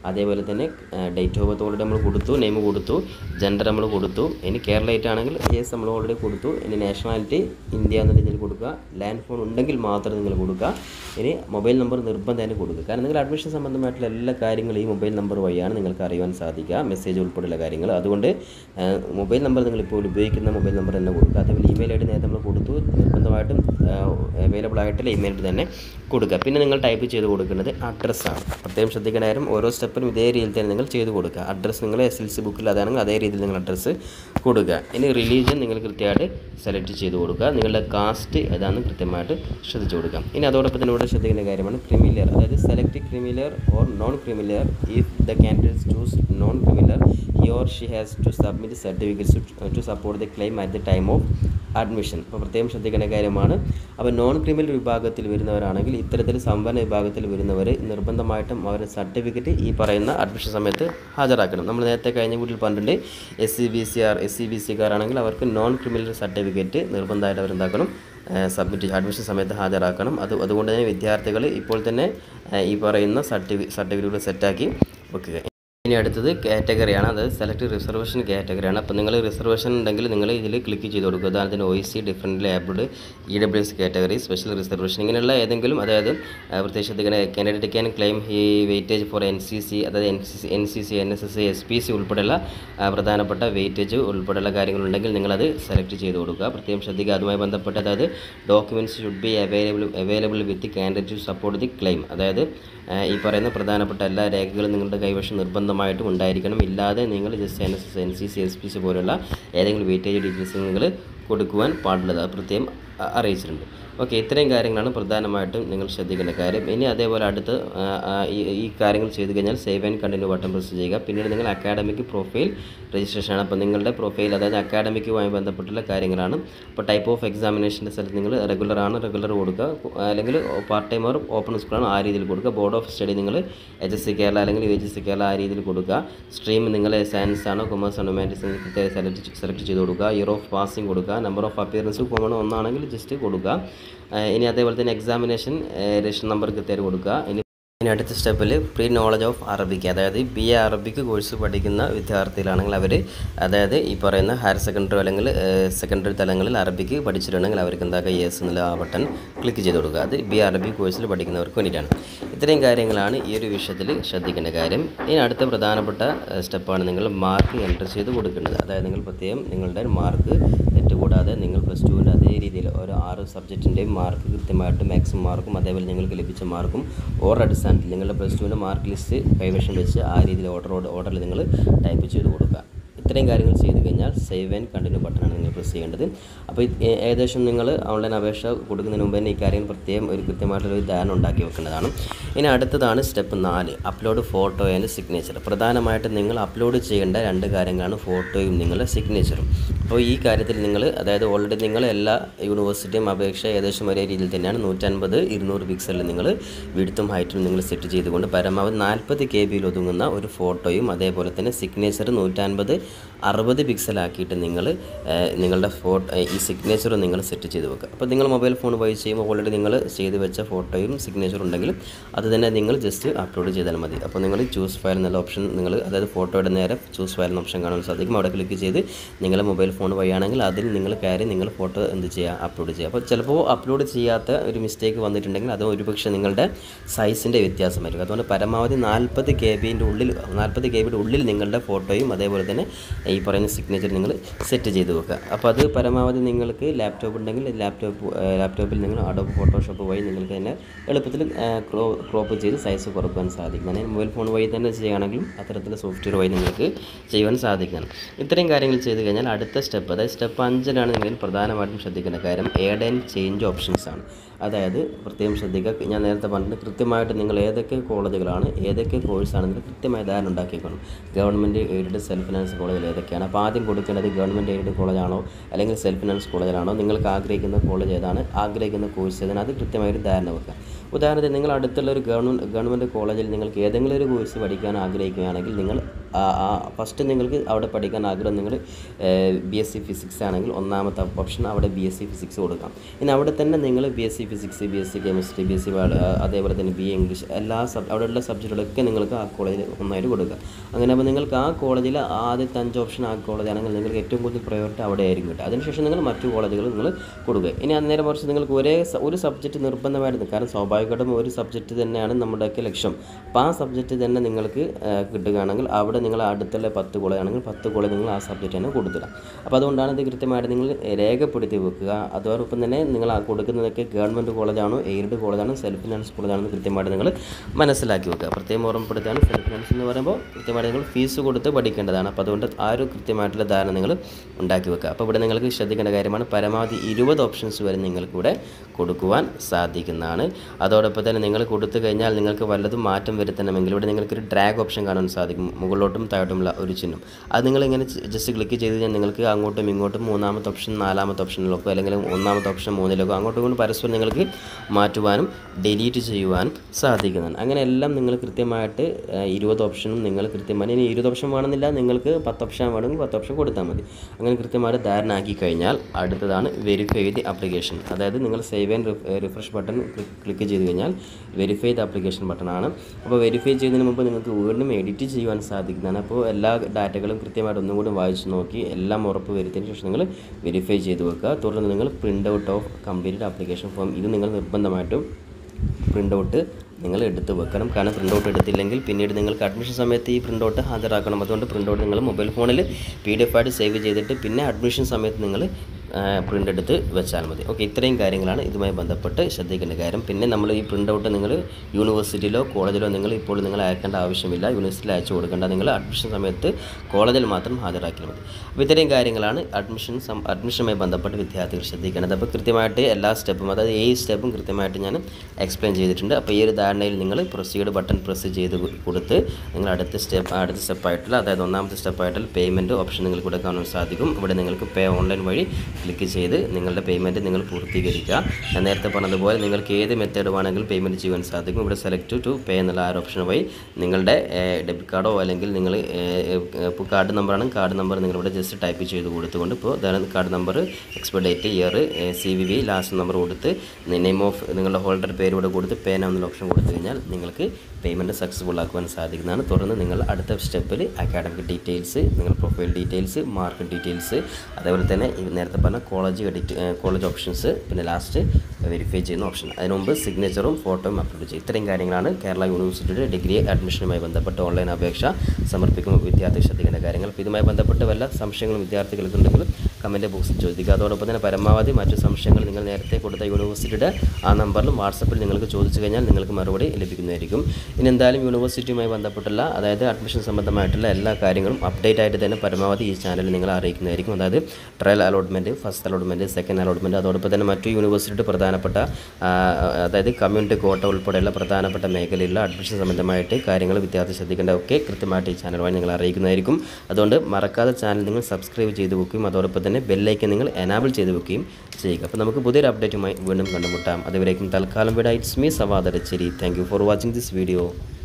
A: അതേപോലെ തന്നെ ഡേറ്റ് ഓഫ് ബർത്ത് ഓൾറെഡി നമ്മൾ കൊടുത്തു നെയിം കൊടുത്തു ജെൻഡർ നമ്മൾ കൊടുത്തു ഇനി കേരളമായിട്ട് ആണെങ്കിൽ കേസ് നമ്മൾ ഓൾറെഡി കൊടുത്തു ഇനി നാഷണാലിറ്റി ഇന്ത്യ എന്ന രീതിയിൽ കൊടുക്കുക ലാൻഡ് ഫോൺ ഉണ്ടെങ്കിൽ മാത്രം നിങ്ങൾ കൊടുക്കുക ഇനി മൊബൈൽ നമ്പർ നിർബന്ധമായിട്ട് കൊടുക്കുക കാരണം നിങ്ങൾ അഡ്മിഷൻ സംബന്ധമായിട്ടുള്ള എല്ലാ കാര്യങ്ങളും ഈ മൊബൈൽ നമ്പർ വഴിയാണ് നിങ്ങൾക്ക് അറിയുവാൻ സാധിക്കുക മെസ്സേജ് ഉൾപ്പെടെയുള്ള കാര്യങ്ങൾ അതുകൊണ്ട് മൊബൈൽ നമ്പർ നിങ്ങൾ ഇപ്പോൾ ഉപയോഗിക്കുന്ന മൊബൈൽ നമ്പർ തന്നെ കൊടുക്കുക അതേപോലെ ഇമെയിൽ ഐ ഡി നേരത്തെ നമ്മൾ കൊടുത്തു നിർബന്ധമായിട്ടും അവൈലബിൾ ആയിട്ടുള്ള ഇമെയിൽ ഐ ഡി തന്നെ കൊടുക്കുക പിന്നെ നിങ്ങൾ ടൈപ്പ് ചെയ്ത് കൊടുക്കേണ്ടത് അഡ്രസ്സാണ് പ്രത്യേകം ശ്രദ്ധിക്കേണ്ട കാര്യം ഓരോ സ്റ്റെപ്പിനും ഇതേ രീതിയിൽ തന്നെ നിങ്ങൾ ചെയ്ത് കൊടുക്കുക അഡ്രസ്സ് നിങ്ങൾ എസ് എൽ സി ബുക്കിൽ അതാണെങ്കിൽ അതേ രീതിയിൽ നിങ്ങൾ അഡ്രസ്സ് കൊടുക്കുക ഇനി റിലീജിയൻ നിങ്ങൾ കൃത്യമായിട്ട് സെലക്ട് ചെയ്ത് കൊടുക്കുക നിങ്ങളുടെ കാസ്റ്റ് ഏതാണെന്ന് കൃത്യമായിട്ട് ശ്രദ്ധിച്ചു കൊടുക്കുക ഇനി അതോടൊപ്പം തന്നെ ഇവിടെ ശ്രദ്ധിക്കേണ്ട കാര്യമാണ് ക്രിമിലിയർ അതായത് select creamy layer or non creamy layer if the candidates choose non creamy layer he or she has to submit certificates to support the claim at the time of admission അപ്പോൾ പ്രത്യേകം ശ്രദ്ധിക്കേണ്ട കാര്യമാണ് അപ്പോൾ നോൺ ക്രിമിനൽ വിഭാഗത്തിൽ വരുന്നവരാണെങ്കിൽ ഇത്തരത്തിൽ സമ്പന്ന വിഭാഗത്തിൽ വരുന്നവർ നിർബന്ധമായിട്ടും അവരുടെ സർട്ടിഫിക്കറ്റ് ഈ പറയുന്ന അഡ്മിഷൻ സമയത്ത് ഹാജരാക്കണം നമ്മൾ നേരത്തെ കഴിഞ്ഞ വീട്ടിൽ പറഞ്ഞിട്ടുണ്ട് S C B C or S C B സിക്കാരാണെങ്കിൽ അവർക്ക് നോൺ ക്രിമിനൽ സർട്ടിഫിക്കറ്റ് നിർബന്ധമായിട്ട് അവരെന്താക്കണം സബ്മിറ്റ് അഡ്മിഷൻ സമയത്ത് ഹാജരാക്കണം അത് അതുകൊണ്ട് തന്നെ വിദ്യാർത്ഥികൾ ഇപ്പോൾ തന്നെ ഈ പറയുന്ന സർട്ടിഫി സർട്ടിഫിക്കറ്റുകൾ സെറ്റാക്കി വെക്കുക ഇനി അടുത്തത് കാറ്റഗറിയാണ് അതായത് സെലക്ട് റിസർവേഷൻ കാറ്റഗറിയാണ് അപ്പോൾ നിങ്ങൾ റിസർവേഷൻ ഉണ്ടെങ്കിൽ നിങ്ങൾ ഇതിൽ ക്ലിക്ക് ചെയ്ത് കൊടുക്കുക ഉദാഹരണത്തിന് O C different labelled E W S category special reservation ഇങ്ങനെയുള്ള ഏതെങ്കിലും അതായത് പ്രത്യേകിച്ച് ശ്രദ്ധിക്കുന്ന കാൻഡിഡേറ്റ് ക്യാൻ ക്ലെയിം ഈ weightage for N C C അതായത് N C C N C C N S S S P C ഉൾപ്പെടെയുള്ള പ്രധാനപ്പെട്ട വെയിറ്റേജ് ഉൾപ്പെടെയുള്ള കാര്യങ്ങളുണ്ടെങ്കിൽ നിങ്ങളത് സെലക്ട് ചെയ്ത് കൊടുക്കുക പ്രത്യേകം ശ്രദ്ധിക്കുക അതുമായി ബന്ധപ്പെട്ട് അതായത് documents should be available available with candidate to support the claim അതായത് ഈ പറയുന്ന പ്രധാനപ്പെട്ട എല്ലാ രേഖകളും നിങ്ങളുടെ കൈവശം നിർബന്ധമായിട്ടും ഉണ്ടായിരിക്കണം ഇല്ലാതെ നിങ്ങൾ just N S S N C C S P C പോലുള്ള ഏതെങ്കിലും വെയിറ്റേജ് ഡീറ്റെയിൽസ് നിങ്ങൾ കൊടുക്കുവാൻ പാടുള്ളത് അത് പ്രത്യേകം അറിയിച്ചിട്ടുണ്ട് ഓക്കെ ഇത്രയും കാര്യങ്ങളാണ് പ്രധാനമായിട്ടും നിങ്ങൾ ശ്രദ്ധിക്കേണ്ട കാര്യം ഇനി അതേപോലെ അടുത്ത് ഈ ഈ കാര്യങ്ങൾ ചെയ്തു കഴിഞ്ഞാൽ save and continue button press ചെയ്യുക പിന്നീട് നിങ്ങൾ അക്കാഡമിക് പ്രൊഫൈൽ രജിസ്ട്രേഷൻ ആണ് അപ്പോൾ നിങ്ങളുടെ പ്രൊഫൈൽ അതായത് അക്കാഡമിക്കുമായി ബന്ധപ്പെട്ടുള്ള കാര്യങ്ങളാണ് അപ്പോൾ ടൈപ്പ് ഓഫ് എക്സാമിനേഷൻ്റെ സ്ഥലത്ത് നിങ്ങൾ റെഗുലർ ആണ് റെഗുലർ കൊടുക്കുക അല്ലെങ്കിൽ പാർട്ട് ടൈം ഓർ ഓപ്പൺ സ്കൂളാണ് ആ രീതിയിൽ കൊടുക്കുക ബോർഡ് ഓഫ് സ്റ്റഡി നിങ്ങൾ എച്ച് എസ് സി കേരള അല്ലെങ്കിൽ എച്ച് എസ് സി കേരള ആ രീതിയിൽ കൊടുക്കുക സ്ട്രീം നിങ്ങൾ സയൻസ് ആണോ കൊമേഴ്സ് ആണോ ഹ്യൂമാനിറ്റീസ് കൃത്യമായി സെലക്ട് സെലക്ട് ചെയ്ത് കൊടുക്കുക ഇയർ ഓഫ് പാസിംഗ് കൊടുക്കുക നമ്പർ ഓഫ് അപ്പിയറൻസ് കോമൺ ഒന്നാണെങ്കിൽ ജസ്റ്റ് കൊടുക്കുക ഇനി അതേപോലെ തന്നെ എക്സാമിനേഷൻ രജിസ്റ്റർ നമ്പർ കൃത്യമായിട്ട് കൊടുക്കുക ഇനി ഇനി അടുത്ത സ്റ്റെപ്പിൽ പ്രീ നോളജ് ഓഫ് അറബിക്ക് അതായത് ബി എ അറബിക്ക് കോഴ്സ് പഠിക്കുന്ന വിദ്യാർത്ഥികളാണെങ്കിൽ അവർ അതായത് ഈ പറയുന്ന ഹയർ സെക്കൻഡറി അല്ലെങ്കിൽ സെക്കൻഡറി തലങ്ങളിൽ അറബിക്ക് പഠിച്ചിട്ടുണ്ടെങ്കിൽ അവർക്ക് എന്താക്കുക യെസ് എന്നുള്ള ആ ബട്ടൺ ക്ലിക്ക് ചെയ്ത് കൊടുക്കുക അത് ബി എ അറബി കോഴ്സിൽ പഠിക്കുന്നവർക്ക് വേണ്ടിയിട്ടാണ് ഇത്രയും കാര്യങ്ങളാണ് ഈ ഒരു വിഷയത്തിൽ ശ്രദ്ധിക്കേണ്ട കാര്യം ഇനി അടുത്ത പ്രധാനപ്പെട്ട സ്റ്റെപ്പാണ് നിങ്ങൾ മാർക്ക് എൻ്റർ ചെയ്ത് കൊടുക്കേണ്ടത് അതായത് നിങ്ങൾ പ്രത്യേകം നിങ്ങളുടെ മാർക്ക് തെറ്റുകൂടാതെ നിങ്ങൾ പ്ലസ് ടുവിൻ്റെ അതേ രീതിയിൽ ഓരോ ആറ് സബ്ജക്റ്റിൻ്റെയും മാർക്ക് കൃത്യമായിട്ട് മാക്സിമം മാർക്കും അതേപോലെ നിങ്ങൾക്ക് ലഭിച്ച മാർക്കും ഓർ അടിസ്ഥാനത്തിൽ നിങ്ങളുടെ പ്ലസ് ടുവിൻ്റെ മാർക്ക് ലിസ്റ്റ് കൈവശം വെച്ച് ആ രീതിയിൽ ഓർഡർ ഓർഡറിൽ നിങ്ങൾ ടൈപ്പ് ചെയ്ത് കൊടുക്കുക ഇത്രയും കാര്യങ്ങൾ ചെയ്ത് കഴിഞ്ഞാൽ സേവ് ആൻഡ് കണ്ടിന്യൂ ബട്ടണാണ് നിങ്ങൾ പ്രസ് ചെയ്യേണ്ടത് അപ്പോൾ ഏകദേശം നിങ്ങൾ ഓൺലൈൻ അപേക്ഷ കൊടുക്കുന്നതിന് മുമ്പ് തന്നെ ഈ കാര്യങ്ങൾ പ്രത്യേകം ഒരു കൃത്യമായിട്ടുള്ള ഒരു ധാരണ ഉണ്ടാക്കി വെക്കേണ്ടതാണ് ഇനി അടുത്തതാണ് സ്റ്റെപ്പ് നാല് അപ്ലോഡ് ഫോട്ടോ ആൻഡ് സിഗ്നേച്ചർ പ്രധാനമായിട്ടും നിങ്ങൾ അപ്ലോഡ് ചെയ്യേണ്ട രണ്ട് കാര്യങ്ങളാണ് ഫോട്ടോയും നിങ്ങളുടെ സിഗ്നേച്ചറും അപ്പോൾ ഈ കാര്യത്തിൽ നിങ്ങൾ അതായത് ഓൾറെഡി നിങ്ങൾ എല്ലാ യൂണിവേഴ്സിറ്റിയും അപേക്ഷ ഏകദേശം ഒരേ രീതിയിൽ തന്നെയാണ് നൂറ്റൻപത് ഇരുന്നൂറ് പിക്സലിൽ നിങ്ങൾ വിടുത്തും ഹൈറ്റും നിങ്ങൾ സെറ്റ് ചെയ്തുകൊണ്ട് പരമാവധി നാൽപ്പത് കെ ബിയിൽ ഒതുങ്ങുന്ന ഒരു ഫോട്ടോയും അതേപോലെ തന്നെ സിഗ്നേച്ചർ നൂറ്റൻപത് അറുപത് പിക്സലാക്കിയിട്ട് നിങ്ങൾ നിങ്ങളുടെ ഫോട്ടോ ഈ സിഗ്നേച്ചറും നിങ്ങൾ സെറ്റ് ചെയ്ത് വെക്കുക അപ്പോൾ നിങ്ങൾ മൊബൈൽ ഫോൺ വഴി ചെയ്യുമ്പോൾ ഓൾറെഡി നിങ്ങൾ ചെയ്ത് വെച്ച ഫോട്ടോയും സിഗ്നേച്ചറും ഉണ്ടെങ്കിൽ അത് തന്നെ നിങ്ങൾ ജസ്റ്റ് അപ്ലോഡ് ചെയ്താൽ മതി അപ്പോൾ നിങ്ങൾ ചൂസ് ഫയൽ എന്നുള്ള ഓപ്ഷൻ നിങ്ങൾ അതായത് ഫോട്ടോയുടെ നേരെ ചൂസ് ഫയൽ എന്ന ഓപ്ഷൻ കാണാൻ സാധിക്കും അവിടെ ക്ലിക്ക് ചെയ്ത് നിങ്ങളുടെ മൊബൈൽ ഫോൺ വഴിയാണെങ്കിൽ അതിൽ നിങ്ങൾ കയറി നിങ്ങൾ ഫോട്ടോ എന്ത് ചെയ്യുക അപ്ലോഡ് ചെയ്യുക അപ്പോൾ ചിലപ്പോൾ അപ്ലോഡ് ചെയ്യാത്ത ഒരു മിസ്റ്റേക്ക് വന്നിട്ടുണ്ടെങ്കിൽ അത് ഒരുപക്ഷെ നിങ്ങളുടെ സൈസിൻ്റെ വ്യത്യാസമായിരിക്കും അതുകൊണ്ട് പരമാവധി നാൽപ്പത് കെ ബിൻ്റെ ഉള്ളിൽ നാൽപ്പത് കെ ബിയുടെ ഉള്ളിൽ നിങ്ങളുടെ ഫോട്ടോയും അതേപോലെ തന്നെ ഈ പറയുന്ന സിഗ്നേച്ചർ നിങ്ങൾ സെറ്റ് ചെയ്ത് വെക്കുക അപ്പോൾ അത് പരമാവധി നിങ്ങൾക്ക് ലാപ്ടോപ്പ് ഉണ്ടെങ്കിൽ ലാപ്ടോപ്പ് ലാപ്ടോപ്പിൽ നിങ്ങൾ അഡോബ് ഫോട്ടോഷോപ്പ് വഴി നിങ്ങൾക്ക് തന്നെ എളുപ്പത്തിൽ ക്രോ ക്രോപ്പ് ചെയ്ത് സൈസ് കുറക്കാൻ സാധിക്കും അങ്ങനെ മൊബൈൽ ഫോൺ വഴി തന്നെ ചെയ്യുകയാണെങ്കിലും അത്തരത്തിലുള്ള സോഫ്റ്റ്വെയർ വഴി നിങ്ങൾക്ക് ചെയ്യുവാൻ സാധിക്കണം ഇത്രയും കാര്യങ്ങൾ ചെയ്ത് കഴിഞ്ഞാൽ അടുത്ത സ്റ്റെപ്പ് അതായത് സ്റ്റെപ്പ് അഞ്ചിലാണ് നിങ്ങൾ പ്രധാനമായിട്ടും ശ്രദ്ധിക്കേണ്ട കാര്യം ഏഡ് ആൻഡ് ചേഞ്ച് ഓപ്ഷൻസ് ആണ് അതായത് പ്രത്യേകം ശ്രദ്ധിക്കുക ഞാൻ നേരത്തെ പറഞ്ഞിട്ട് കൃത്യമായിട്ട് നിങ്ങൾ ഏതൊക്കെ കോളേജുകളാണ് ഏതൊക്കെ കോഴ്സാണെന്ന് കൃത്യമായ ധാരണ ഉണ്ടാക്കിക്കണം ഗവൺമെൻറ് എയ്ഡഡ് സെൽഫ് ഫിനാൻസ് കോളേജുകൾ ഏതൊക്കെയാണ് അപ്പോൾ ആദ്യം കൊടുക്കേണ്ടത് ഗവൺമെൻറ് എയ്ഡഡ് കോളേജാണോ അല്ലെങ്കിൽ സെൽഫ് ഫിനാൻസ് കോളേജിലാണോ നിങ്ങൾക്ക് ആഗ്രഹിക്കുന്ന കോളേജ് ഏതാണ് ആഗ്രഹിക്കുന്ന കോഴ്സ് ഏതാണ് അത് കൃത്യമായൊരു ധാരണ വെക്കുക ഉദാഹരണത്തിന് നിങ്ങൾ അടുത്തുള്ള ഒരു ഗവൺമെൻറ് ഗവൺമെൻറ് കോളേജിൽ നിങ്ങൾക്ക് ഏതെങ്കിലും ഒരു കോഴ്സ് പഠിക്കാൻ ആഗ്രഹിക്കുകയാണെങ്കിൽ നിങ്ങൾ ഫസ്റ്റ് നിങ്ങൾക്ക് അവിടെ പഠിക്കാൻ ആഗ്രഹം നിങ്ങൾ ബി എസ് സി ഫിസിക്സ് ആണെങ്കിൽ ഒന്നാമത്തെ ഓപ്ഷൻ അവിടെ ബി എസ് സി ഫിസിക്സ് കൊടുക്കാം ഇനി അവിടെ തന്നെ നിങ്ങൾ B S C physics B S C chemistry B S C അതേപോലെ തന്നെ ബി എ ഇംഗ്ലീഷ് എല്ലാ സബ് അവിടെയുള്ള സബ്ജക്റ്റുകളൊക്കെ നിങ്ങൾക്ക് ആ കോളേജിൽ ഒന്നായിട്ട് കൊടുക്കുക അങ്ങനെ അപ്പോൾ നിങ്ങൾക്ക് ആ കോളേജിൽ ആദ്യത്തെ അഞ്ച് ഓപ്ഷൻ ആ കോളേജാണെങ്കിൽ നിങ്ങൾക്ക് ഏറ്റവും കൂടുതൽ പ്രയോറിറ്റി അവിടെ ആയിരിക്കും കിട്ടുക അതിനുശേഷം നിങ്ങൾ മറ്റു കോളേജുകൾ നിങ്ങൾ കൊടുക്കുക ഇനി അന്നേരം കുറച്ച് നിങ്ങൾക്ക് ഒരേ സ- ഒരു സബ്ജക്റ്റ് നിർബന്ധമായിരുന്നു കാരണം സ്വാഭാവികമായിട്ടും ഒരു സബ്ജക്റ്റ് തന്നെയാണ് നമ്മുടെയൊക്കെ ലക്ഷ്യം അപ്പോൾ ആ സബ്ജക്റ്റ് തന്നെ നിങ്ങൾക്ക് ആ, കിട്ടുകയാണെങ്കിൽ അവിടെ നിങ്ങൾ അടുത്തുള്ള പത്ത് കോളേജ് ആണെങ്കിൽ പത്ത് കോളേജ് നിങ്ങൾ ആ സബ്ജക്റ്റ് തന്നെ കൊടുത്തിടാം അപ്പോൾ അതുകൊണ്ടാണ് ഇത് കൃത്യമായിട്ട് നിങ്ങൾ രേഖപ്പെടുത്തി വെക്കുക അതോടൊപ്പം തന്നെ നിങ്ങൾ ആ കൊടുക്കുന്നതൊക്കെ ഗവൺമെൻറ് കോളേജാണോ എയ്ഡ് കോളേജാണോ സെൽഫ് ഫിനാൻസ് കോളേജാണെന്ന് കൃത്യമായിട്ട് നിങ്ങൾ മനസ്സിലാക്കി വെക്കുക പ്രത്യേകം ഓർമ്മപ്പെടുത്തുകയാണ് സെൽഫ് ഫിനാൻസ് എന്ന് പറയുമ്പോൾ കൃത്യമായിട്ട് നിങ്ങൾ ഫീസ് കൊടുത്ത് പഠിക്കേണ്ടതാണ് അപ്പോൾ അതുകൊണ്ട് ആ ഒരു കൃത്യമായിട്ടുള്ള ധാരണ നിങ്ങൾ ഉണ്ടാക്കി വെക്കുക അപ്പോൾ ഇവിടെ നിങ്ങൾക്ക് ശ്രദ്ധിക്കേണ്ട കാര്യമാണ് പരമാവധി ഇരുപത് ഓപ്ഷൻസ് വരെ നിങ്ങൾക്ക് ഇവിടെ കൊടുക്കുവാൻ സാധിക്കുന്നതാണ് അതോടൊപ്പം തന്നെ നിങ്ങൾ കൊടുത്തു കഴിഞ്ഞാൽ നിങ്ങൾക്ക് വല്ലതും മാറ്റം വരുത്തണമെങ്കിൽ ഇവിടെ നിങ്ങൾക്കൊരു ഡ്രാഗ് ഓപ്ഷൻ കാണാൻ സാധിക്കും മുകളിലോട്ടും താഴോട്ടുമുള്ള ഒരു ചിഹ്നം അത് നിങ്ങൾ ഇങ്ങനെ ജസ്റ്റ് ക്ലിക്ക് ചെയ്ത് കഴിഞ്ഞാൽ നിങ്ങൾക്ക് അങ്ങോട്ടും ഇങ്ങോട്ടും മൂന്നാമത്തെ ഓപ്ഷൻ നാലാമത്തെ ഓപ്ഷനിലൊക്കെ അല്ലെങ്കിൽ ഒന്നാമത്തെ ഓപ്ഷൻ മൂന്നിലൊക്കെ അങ്ങോട്ടും ഇങ്ങോട്ടും പരസ്പരം നിങ്ങൾക്ക് മാറ്റുവാനും ഡിലീറ്റ് ചെയ്യുവാനും സാധിക്കുന്നതാണ് അങ്ങനെ എല്ലാം നിങ്ങൾ കൃത്യമായിട്ട് ആ, ഇരുപത് ഓപ്ഷനും നിങ്ങൾ കൃത്യമായി ഇനി ഇരുപത് ഓപ്ഷൻ വേണമെന്നില്ല നിങ്ങൾക്ക് പത്ത് ഓപ്ഷൻ വേണമെങ്കിൽ പത്ത് ഓപ്ഷൻ കൊടുത്താൽ മതി അങ്ങനെ കൃത്യമായിട്ട് ധാരണ ആക്കി കഴിഞ്ഞാൽ അടുത്തതാണ് വെരിഫൈ ദി ആപ്ലിക്കേഷൻ അതായത് നിങ്ങൾ save and refresh button click ചെയ്ത് കഴിഞ്ഞാൽ വെരിഫൈ ദ ആപ്ലിക്കേഷൻ ബട്ടണാണ് അപ്പോൾ വെരിഫൈ ചെയ്യുന്നതിന് മുമ്പ് നിങ്ങൾക്ക് വീണ്ടും എഡിറ്റ് ചെയ്യുവാൻ സാധിക്കുന്നതാണ് അപ്പോൾ എല്ലാ ഡാറ്റകളും കൃത്യമായിട്ട് ഒന്നും കൂടി വായിച്ച് നോക്കി എല്ലാം ഉറപ്പ് വരുത്തിയതിന് ശേഷം നിങ്ങൾ വെരിഫൈ ചെയ്ത് വെക്കുക തുടർന്ന് നിങ്ങൾ print out of completed application form ഇത് നിങ്ങൾ നിർബന്ധമായിട്ടും പ്രിൻ്റ് ഔട്ട് നിങ്ങൾ എടുത്ത് വെക്കണം കാരണം പ്രിൻ്റ് ഔട്ട് എടുത്തില്ലെങ്കിൽ പിന്നീട് നിങ്ങൾക്ക് അഡ്മിഷൻ സമയത്ത് ഈ പ്രിൻ്റ് ഔട്ട് ഹാജരാക്കണം അതുകൊണ്ട് പ്രിൻ്റ് ഔട്ട് നിങ്ങൾ മൊബൈൽ ഫോണിൽ പി ഡി എഫ് ആയിട്ട് സേവ് ചെയ്തിട്ട് പിന്നെ അഡ്മിഷൻ സമയത്ത് നിങ്ങൾ പ്രിൻ്റ് എടുത്ത് വെച്ചാൽ മതി ഓക്കെ ഇത്രയും കാര്യങ്ങളാണ് ഇതുമായി ബന്ധപ്പെട്ട് ശ്രദ്ധിക്കേണ്ട കാര്യം പിന്നെ നമ്മൾ ഈ പ്രിൻ്റ് ഔട്ട് നിങ്ങൾ യൂണിവേഴ്സിറ്റിയിലോ കോളേജിലോ നിങ്ങൾ ഇപ്പോൾ നിങ്ങൾ അയക്കേണ്ട ആവശ്യമില്ല യൂണിവേഴ്സിറ്റിയിൽ അയച്ചു കൊടുക്കേണ്ട നിങ്ങൾ അഡ്മിഷൻ സമയത്ത് കോളേജിൽ മാത്രം ഹാജരാക്കിയാൽ മതി അപ്പോൾ ഇത്രയും കാര്യങ്ങളാണ് അഡ്മിഷൻ സം അഡ്മിഷനുമായി ബന്ധപ്പെട്ട് വിദ്യാർത്ഥികൾ ശ്രദ്ധിക്കേണ്ടത് അപ്പോൾ കൃത്യമായിട്ട് എല്ലാ സ്റ്റെപ്പും അതായത് ഏഴ് സ്റ്റെപ്പും കൃത്യമായിട്ട് ഞാൻ എക്സ്പ്ലെയിൻ ചെയ്തിട്ടുണ്ട് അപ്പോൾ ഈ ഒരു ധാരണയിൽ നിങ്ങൾ പ്രൊസീഡ് ബട്ടൺ പ്രസ് ചെയ്ത് കൊടുത്ത് നിങ്ങൾ അടുത്ത സ്റ്റെപ്പ് അടുത്ത സ്റ്റെപ്പായിട്ടുള്ള അതായത് ഒന്നാമത്തെ സ്റ്റെപ്പായിട്ടുള്ള പേയ്മെൻറ്റ് ഓപ്ഷൻ നിങ്ങൾക്ക് ഇവിടെ കാണാൻ സാധിക്കും ഇവിടെ നിങ്ങൾക്ക് പേ ഓൺലൈൻ വഴി ക്ലിക്ക് ചെയ്ത് നിങ്ങളുടെ പേയ്മെൻറ്റ് നിങ്ങൾ പൂർത്തീകരിക്കുക ഞാൻ നേരത്തെ പറഞ്ഞതുപോലെ നിങ്ങൾക്ക് ഏത് മെത്തേഡ് വേണമെങ്കിലും പേയ്മെൻറ്റ് ചെയ്യാൻ സാധിക്കും ഇവിടെ സെലക്ട് ടു പേ എന്നുള്ള ആ ഒരു ഓപ്ഷൻ വഴി നിങ്ങളുടെ ഡെബിറ്റ് കാർഡോ അല്ലെങ്കിൽ നിങ്ങൾ ഇപ്പോൾ കാർഡ് നമ്പറാണ് കാർഡ് നമ്പർ നിങ്ങളിവിടെ ജസ്റ്റ് ടൈപ്പ് ചെയ്ത് കൊടുത്തുകൊണ്ട് ഇപ്പോൾ ഇതാണ് card number expire date year C V V last number കൊടുത്ത് നെയിം ഓഫ് നിങ്ങളുടെ ഹോൾഡർ പേര് ഇവിടെ കൊടുത്ത് പേ നൗ എന്നുള്ള ഓപ്ഷൻ കൊടുത്തു കഴിഞ്ഞാൽ നിങ്ങൾക്ക് പേയ്മെൻറ്റ് സക്സസ്ഫുൾ ആക്കുവാൻ സാധിക്കുന്നതാണ് തുടർന്ന് നിങ്ങൾ അടുത്ത സ്റ്റെപ്പിൽ അക്കാഡമിക് ഡീറ്റെയിൽസ് നിങ്ങളുടെ പ്രൊഫൈൽ ഡീറ്റെയിൽസ് മാർക്ക് ഡീറ്റെയിൽസ് അതേപോലെ തന്നെ ഈ നേരത്തെ പറഞ്ഞ കോളേജ് കോളേജ് ഓപ്ഷൻസ് പിന്നെ ലാസ്റ്റ് വെരിഫൈ ചെയ്യുന്ന ഓപ്ഷൻ അതിന് മുമ്പ് സിഗ്നേച്ചറും ഫോട്ടോയും അപ്ലോഡ് ചെയ്യും ഇത്രയും കാര്യങ്ങളാണ് കേരള യൂണിവേഴ്സിറ്റിയുടെ ഡിഗ്രി അഡ്മിഷനുമായി ബന്ധപ്പെട്ട് ഓൺലൈൻ അപേക്ഷ സമർപ്പിക്കുമ്പോൾ വിദ്യാർത്ഥി ശ്രദ്ധിക്കേണ്ട കാര്യങ്ങൾ അപ്പോൾ ഇതുമായി ബന്ധപ്പെട്ട് വല്ല സംശയങ്ങളും വിദ്യാർത്ഥികൾക്കുണ്ടെങ്കിൽ കമൻറ്റ് ബോക്സിൽ ചോദിക്കുക അതോടൊപ്പം തന്നെ പരമാവധി മറ്റു സംശയങ്ങൾ നിങ്ങൾ നേരത്തെ കൊടുത്ത യൂണിവേഴ്സിറ്റിയുടെ ആ നമ്പറിലും വാട്സപ്പിൽ നിങ്ങൾക്ക് ചോദിച്ചു കഴിഞ്ഞാൽ നിങ്ങൾക്ക് മറുപടി ലഭിക്കുന്നതായിരിക്കും ഇനി എന്തായാലും യൂണിവേഴ്സിറ്റിയുമായി ബന്ധപ്പെട്ടുള്ള അതായത് അഡ്മിഷൻ സംബന്ധമായിട്ടുള്ള എല്ലാ കാര്യങ്ങളും അപ്ഡേറ്റ് ആയിട്ട് തന്നെ പരമാവധി ഈ ചാനൽ നിങ്ങൾ അറിയിക്കുന്നതായിരിക്കും അതായത് trial allotment first allotment second allotment അതോടൊപ്പം തന്നെ മറ്റു യൂണിവേഴ്സിറ്റിയുടെ പ്രധാനപ്പെട്ട ആ, അതായത് കമ്മ്യൂണിറ്റി കോട്ട ഉൾപ്പെടെയുള്ള പ്രധാനപ്പെട്ട മേഖലയിലുള്ള അഡ്മിഷൻ സംബന്ധമായിട്ട് കാര്യങ്ങൾ വിദ്യാർത്ഥി ശ്രദ്ധിക്കേണ്ട ഒക്കെ കൃത്യമായിട്ട് ഈ ചാനൽ വഴി നിങ്ങൾ അറിയിക്കുന്നതായിരിക്കും അതുകൊണ്ട് മറക്കാതെ ചാനൽ നിങ്ങൾ സബ്സ്ക്രൈബ് ചെയ്ത് വെക്കുകയും അതോടൊപ്പം തന്നെ ബെല്ലൈക്കൻ നിങ്ങൾ എനാബിൾ ചെയ്ത് വെക്കുകയും ചെയ്യുക അപ്പോൾ നമുക്ക് പുതിയൊരു അപ്ഡേറ്റുമായി വീണ്ടും കണ്ടുമുട്ടാം അതുവരേക്കും തൽക്കാലം വിട ഇറ്റ്സ് മീ സവാദരച്ചേരി thank you for watching this video